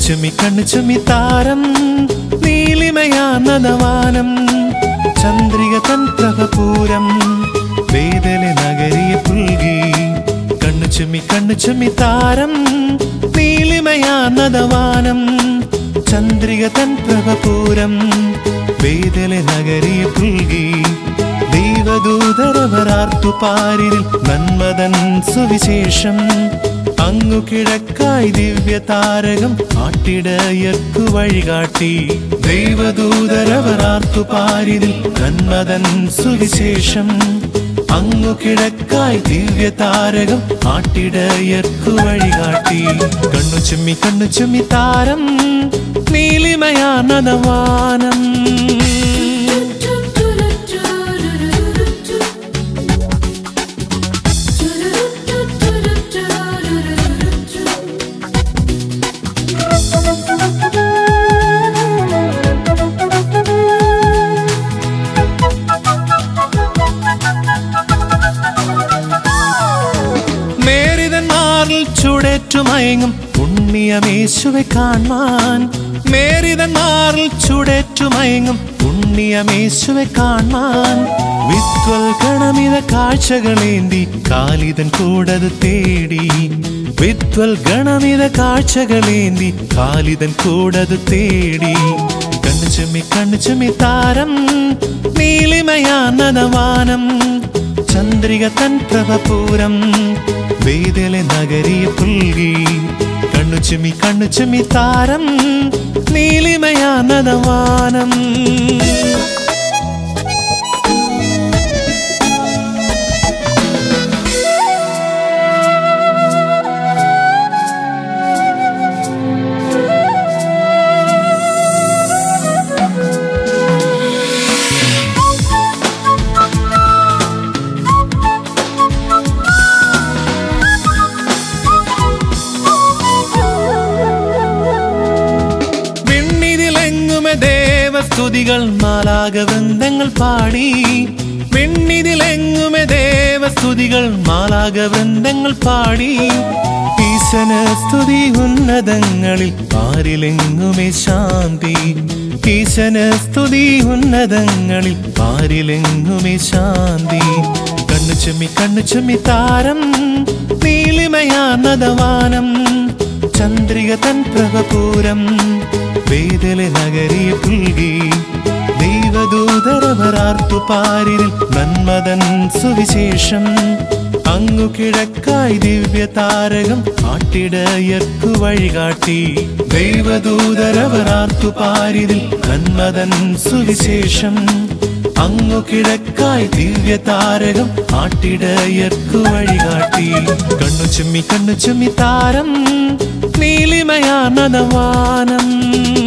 ചുമി കണ്ണു ചുമി താരം നീലിമയാനദവാനം ചന്ദ്രിക തൻ പ്രഭപൂരം വേദലെ നഗരിയെ പുൽകി കണ്ണു ചുമി കണ്ണു ചുമി താരം നീലിമയാനദവാനം ചന്ദ്രിക തൻ പ്രഭപൂരം വേദലെ നഗരിയെ പുൽകി ദൈവദൂതരവരാർത്തു പാരിൽ നന്മതൻ സുവിശേഷം അങ്ങു കിഴക്കായി ദിവ്യ താരകം ആട്ടിടയർക്കു വഴികാട്ടി ദൈവദൂതരവരാർത്തു പാരിൽ നന്മതൻ സുവിശേഷം അങ്ങു കിഴക്കായി ദിവ്യ താരകം ആട്ടിടയർക്കു വഴികാട്ടി കണ്ണു ചുമ്മി കണ്ണു ചുമ്മി താരം നീലിമയാനദവാനം മേരിതൻ മാറിൽ ചുടേറ്റുമയങ്ങും പുണ്യമേശുവെ കാൺമാൻ മേരിതൻ മാറിൽ ചുടേറ്റുമയങ്ങും പുണ്യമേശുവെ കാൺമാൻ വിത്വൽ ഗണമിത കാഴ്ചകളേന്തി കാലിതൻ കൂടത് തേടി വിത്വൽ ഗണമിത കാഴ്ചകളേന്തി കാലിതൻ കൂടത് തേടി കണ്ണു ചുമ്മി കണ്ണു ചുമ്മി താരം നീലിമയാനദവാനം ചന്ദ്രിക തൻ പ്രഭപൂരം വേദലെ നഗരിയെ പുൽകി കണ്ണു ചുമി കണ്ണു ചുമി താരം നീലിമയാനദവാനം വെണ്ണിതിലെങ്ങുമെ ദേവസ്തുതികൾ മാലാകവൃന്ദങ്ങൾ പാടി വെണ്ണിതിലെങ്ങുമെ ദേവസ്തുതികൾ മാലാകവൃന്ദങ്ങൾ പാടി ഈശന സ്തുതി ഉന്നതങ്ങളിൽ പാരിലെങ്ങുമേ ശാന്തി ഈശന സ്തുതി ഉന്നതങ്ങളിൽ പാരിലെങ്ങുമേ ശാന്തി കണ്ണു ചുമ്മി കണ്ണു ചുമ്മി താരം നീലിമയാനദവാനം ചന്ദ്രിക തൻ പ്രഭപൂരം വേദലെ നഗരിയെ പുൽകി ദൈവദൂതരവരാർത്തു പാരിൽ നന്മതൻ സുവിശേഷം അങ്ങു കിഴക്കായി ദിവ്യ താരകം ആട്ടിടയർക്കു വഴികാട്ടി ദൈവദൂതരവരാർത്തു പാരിൽ നന്മതൻ സുവിശേഷം അങ്ങു കിഴക്കായി ദിവ്യ താരകം ആട്ടിടയർക്കു വഴികാട്ടി കണ്ണു ചുമ്മി കണ്ണു ചുമ്മി താരം നീലിമയാനദവാനം